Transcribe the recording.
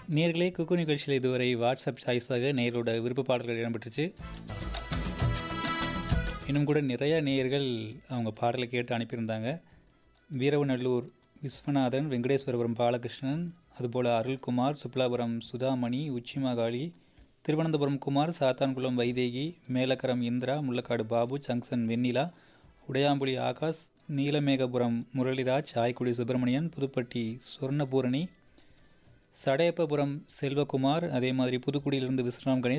நேர்களே குக்கு நிகழ்ச்சியில் இதுவரை வாட்ஸ்அப் சாய்ஸாக நேயரோட விருப்ப பாடல்கள் இடம்பெற்றுச்சு இன்னும் கூட நிறைய நேயர்கள் அவங்க பாடலை கேட்டு அனுப்பியிருந்தாங்க வீரவநல்லூர் விஸ்வநாதன் வெங்கடேஸ்வரபுரம் பாலகிருஷ்ணன் அதுபோல் அருள்குமார் சுப்லாபுரம் சுதாமணி உச்சிமாகாளி திருவனந்தபுரம் குமார் சாத்தான்குளம் வைதேகி மேலக்கரம் இந்திரா முள்ளக்காடு பாபு ஜங்ஷன் வெண்ணிலா உடையாம்புலி ஆகாஷ் நீலமேகபுரம் முரளிராஜ் ஆய்க்குடி சுப்பிரமணியன் புதுப்பட்டி சொர்ணபூரணி சடையப்பபுரம் செல்வகுமார் அதே மாதிரி புதுக்குடியிலிருந்து விஸ்வநாம் கணேஷ்